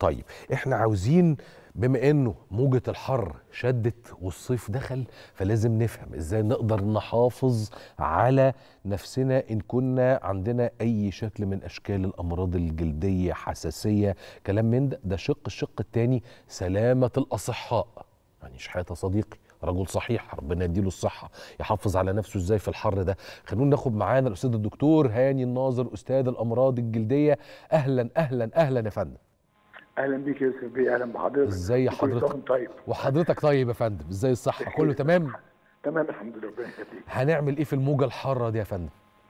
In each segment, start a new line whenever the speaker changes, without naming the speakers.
طيب احنا عاوزين بما انه موجة الحر شدت والصيف دخل فلازم نفهم ازاي نقدر نحافظ على نفسنا ان كنا عندنا اي شكل من اشكال الامراض الجلدية حساسية كلام من ده ده شق الشق التاني سلامة الاصحاء يعني شحاتة صديقي رجل صحيح ربنا يديله الصحة يحافظ على نفسه ازاي في الحر ده خلونا ناخد معانا الاستاذ الدكتور هاني الناظر استاذ الامراض الجلدية اهلا اهلا اهلا يا فندم
اهلا بيك يا يوسف بيه اهلا بحضرتك
ازاي
كل سنة
حضرتك
وأنت طيب
وحضرتك طيب يا فندم ازاي الصحة كله تمام
تمام الحمد لله ربنا يخليك
هنعمل ايه في الموجة الحارة دي يا فندم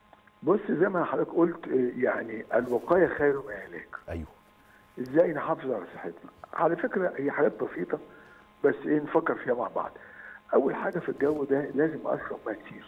بص زي ما حضرتك قلت آه، يعني الوقايه خير من العلاج
ايوه
ازاي نحافظ على صحتنا على فكره هي حاجات بسيطه بس ايه نفكر فيها مع بعض اول حاجه في الجو ده لازم اشرب ميه كتير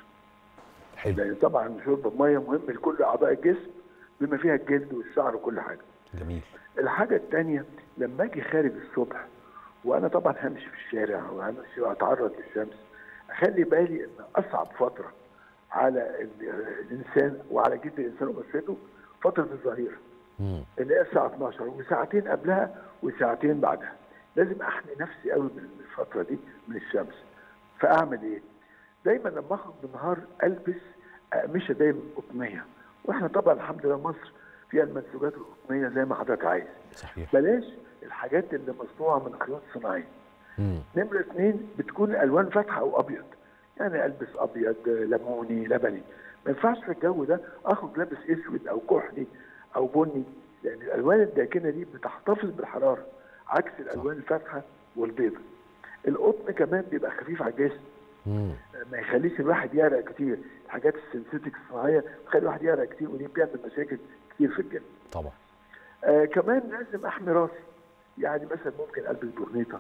حلو
لان طبعا شرب الميه مهم لكل اعضاء الجسم بما فيها الجلد والشعر وكل حاجه
جميل
الحاجة التانية لما اجي خارج الصبح وانا طبعا همشي في الشارع وهمشي واتعرض للشمس اخلي بالي ان اصعب فترة على ال- الانسان وعلى جلد الانسان وبشرته فترة الظهيرة
مم.
اللي هي الساعة 12 وساعتين قبلها وساعتين بعدها لازم احمي نفسي قوي من الفترة دي من الشمس فاعمل ايه؟ دايما لما اخرج بالنهار البس اقمشة دايما قطنية واحنا طبعا الحمد لله مصر فيها المنسوجات القطنية زي ما حضرتك عايز
صحيح
بلاش الحاجات اللي مصنوعه من خيوط صناعيه.
مم.
نمره اثنين بتكون الالوان فاتحه او ابيض. يعني البس ابيض ليموني لبني. ما ينفعش في الجو ده اخرج لابس اسود او كحلي او بني لان الالوان الداكنه دي بتحتفظ بالحراره عكس الالوان الفاتحه والبيضاء. القطن كمان بيبقى خفيف على الجسم
مم.
ما يخليش الواحد يعرق كتير الحاجات السنسيتك الصناعيه تخلي الواحد يعرق كتير ودي بتعمل مشاكل كتير في الجسم.
طبعا
آه كمان لازم احمي راسي يعني مثلا ممكن البس برنيطه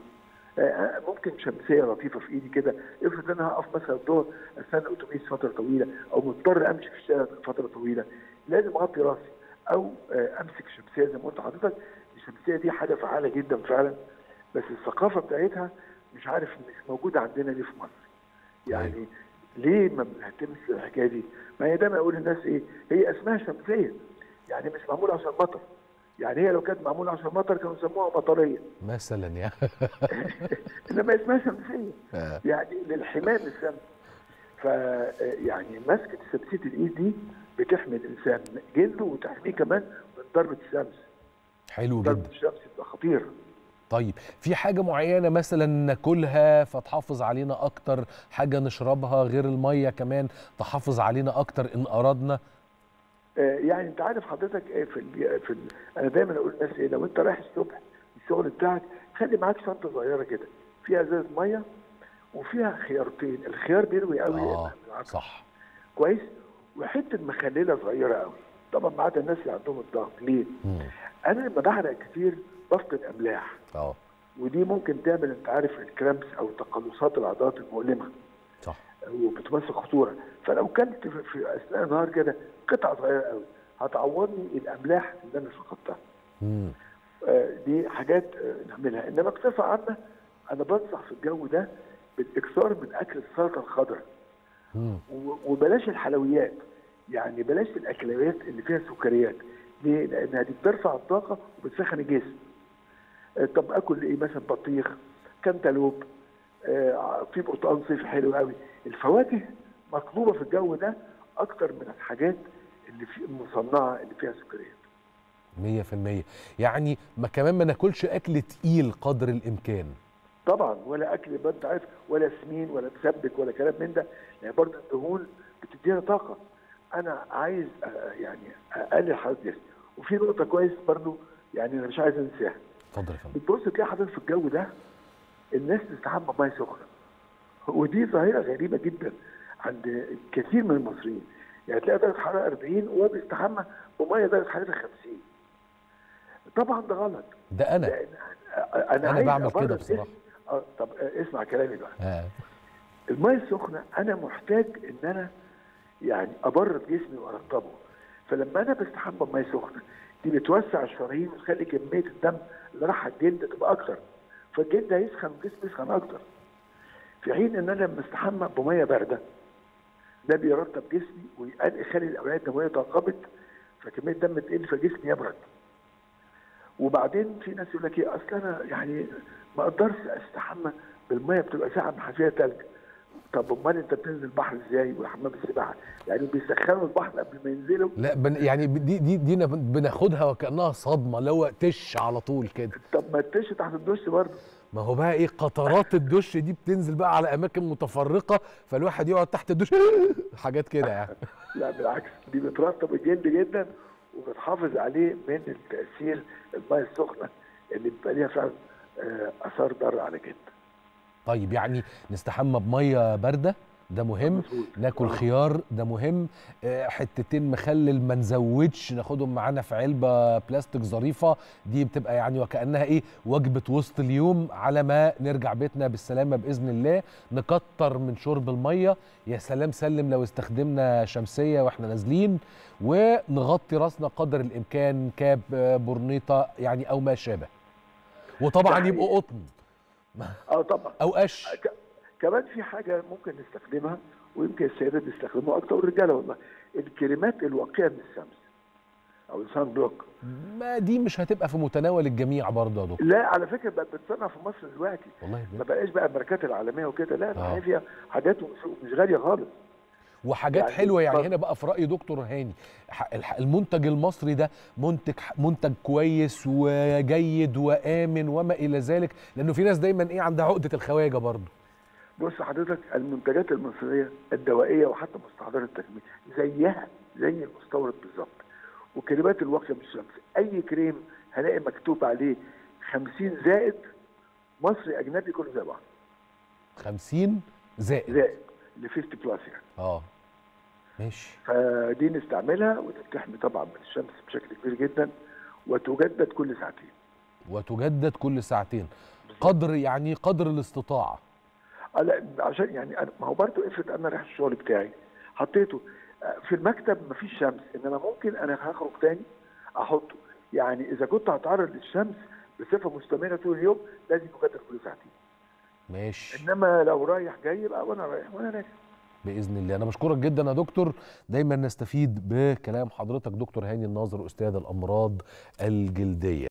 آه ممكن شمسيه لطيفه في ايدي كده افرض انا هقف مثلا الظهر استنى اتوبيس فتره طويله او مضطر امشي في الشارع فتره طويله لازم اغطي راسي او آه امسك شمسيه زي ما قلت لحضرتك الشمسيه دي حاجه فعاله جدا فعلا بس الثقافه بتاعتها مش عارف مش موجوده عندنا ليه في مصر يعني ليه ما بنهتمش بالحكايه دي؟ ما هي دايما اقول للناس ايه؟ هي اسمها شمسيه يعني مش معموله عشان مطر يعني هي لو كانت معموله عشان مطر كانوا يسموها مطريه
مثلا يا
انما اسمها شمسيه
آه.
يعني للحمايه من الشمس ف يعني مسكه شمسيه الايد دي بتحمي الانسان جلده وتحميه كمان من ضربه الشمس
حلو
ضربه
جدا
الشمس بتبقى خطيره
طيب في حاجة معينة مثلا ناكلها فتحافظ علينا أكتر حاجة نشربها غير المية كمان تحافظ علينا أكتر إن أردنا
آه، يعني انت عارف حضرتك ايه في ال في ال انا دايما اقول للناس ايه لو انت رايح الصبح الشغل بتاعك خلي معاك شنطه صغيره كده فيها ازاز ميه وفيها خيارتين الخيار بيروي قوي
آه صح
كويس وحته مخلله صغيره قوي طبعا ما عدا الناس اللي عندهم الضغط ليه؟
مم.
انا لما بحرق كتير بفقد املاح
اه
ودي ممكن تعمل انت عارف الكرامس او تقلصات العضلات المؤلمه
صح
وبتمثل خطوره فلو كلت في- في اثناء النهار كده قطعه صغيره قوي هتعوضني الاملاح اللي انا فقدتها
مم.
آه، دي حاجات آه، نعملها انما بصفه عامه انا بنصح في الجو ده بالاكثار من اكل السلطه الخضراء
مم.
و- وبلاش الحلويات يعني بلاش الاكلات اللي فيها سكريات ليه؟ لانها دي بترفع الطاقه وبتسخن الجسم آه، طب اكل ايه مثلا بطيخ كنتالوب آه، في برتقال صيفي حلو قوي الفواكه مطلوبه في الجو ده اكتر من الحاجات اللي في المصنعه اللي فيها سكريات
مية في المية يعني ما كمان ما ناكلش أكل تقيل قدر الإمكان
طبعا ولا اكل يبقى انت عارف ولا سمين ولا مسبك ولا كلام من ده يعني برضه الدهون بتدينا طاقه انا عايز آه، يعني اقلل حراره جسمي وفي نقطه كويس برضه يعني انا مش عايز انساها
اتفضل يا فندم
بتبص تلاقي حضرتك في الجو ده الناس تستحمى بميه سخنه ودي ظاهره غريبه جدا عند كثير من المصريين يعني تلاقي درجه حراره 40 وهو بيستحمى بميه درجه حراره 50 طبعا ده غلط
ده أنا
لأن انا
أنا
عايز
بعمل
أبرد
كده بصراحة.
جسمي. اه طب آه، اسمع كلامي بقى
آه.
الميه السخنه انا محتاج ان انا يعني ابرد جسمي وارطبه فلما انا بستحمى بميه سخنه دي بتوسع الشرايين وتخلي كميه الدم اللي راح على الجلد تبقى اكتر فالجلد هيسخن والجسم يسخن اكتر في حين ان انا لما استحمى بميه بارده ده بيرطب جسمي ويخلي الاوعيه الدمويه تنقبض فكميه الدم تقل فجسمي يبرد وبعدين في ناس يقول لك ايه اصل انا يعني ما اقدرش استحمى بالميه بتبقى ساعه من فيها ثلج طب امال انت بتنزل البحر ازاي وحمام السباحه يعني بيسخنوا البحر قبل ما ينزلوا
لا بن يعني دي دي دي بناخدها وكانها صدمه اللي هو تش على طول كده
طب ما تش تحت الدش برضه
ما هو بقى ايه قطرات الدش دي بتنزل بقى على اماكن متفرقه فالواحد يقعد تحت الدش حاجات كده يعني
لا بالعكس دي بترطب الجلد جدا وبتحافظ عليه من التاثير الميه السخنه اللي بيبقى ليها فعلا آه، اثار ضاره على الجلد
طيب يعني نستحمى بميه بارده ده مهم
مظبوط.
ناكل
آه.
خيار ده مهم آه، حتتين مخلل ما نزودش ناخدهم معانا في علبه بلاستيك ظريفه دي بتبقى يعني وكانها ايه وجبه وسط اليوم على ما نرجع بيتنا بالسلامه باذن الله نكتر من شرب الميه يا سلام سلم لو استخدمنا شمسيه واحنا نازلين ونغطي راسنا قدر الامكان كاب آه، برنيطه يعني او ما شابه وطبعا
ده
يبقوا قطن
اه طبعا
او قش
ك- كمان في حاجه ممكن نستخدمها ويمكن السيدات بيستخدموها اكتر والرجاله والله الكريمات الواقيه من الشمس او السان بلوك
ما دي مش هتبقى في متناول الجميع برضه يا دكتور
لا على فكره بقت بتصنع في مصر دلوقتي
والله
ما
بجد.
بقاش بقى الماركات العالميه وكده لا
آه.
ده فيها حاجات مش- مش غاليه خالص
وحاجات
يعني
حلوه يعني
طب-
هنا بقى في راي دكتور هاني ح- الح- المنتج المصري ده منتج منتج كويس وجيد وامن وما الى ذلك لانه في ناس دايما ايه عندها عقده الخواجه برضه
بص حضرتك المنتجات المصريه الدوائيه وحتى مستحضرات التجميل زيها زي المستورد بالظبط وكريمات الواقيه بالشمس اي كريم هلاقي مكتوب عليه 50 زائد مصري اجنبي كله زي بعض
50 زائد
زائد ل 50 بلس يعني
اه ماشي
فدي نستعملها ودي بتحمي طبعا من الشمس بشكل كبير جدا وتجدد كل ساعتين
وتجدد كل ساعتين قدر يعني قدر الاستطاعه
آه لا عشان يعني أنا- ما هو برضه افرض انا رايح الشغل بتاعي حطيته آه، في المكتب مفيش شمس انما ممكن انا هخرج تاني احطه يعني اذا كنت هتعرض للشمس بصفه مستمره طول اليوم لازم يجدد كل ساعتين
ماشي
انما لو رايح جاي يبقى وانا رايح وانا راجع
باذن الله انا بشكرك جدا يا دكتور دايما نستفيد بكلام حضرتك دكتور هاني الناظر استاذ الامراض الجلديه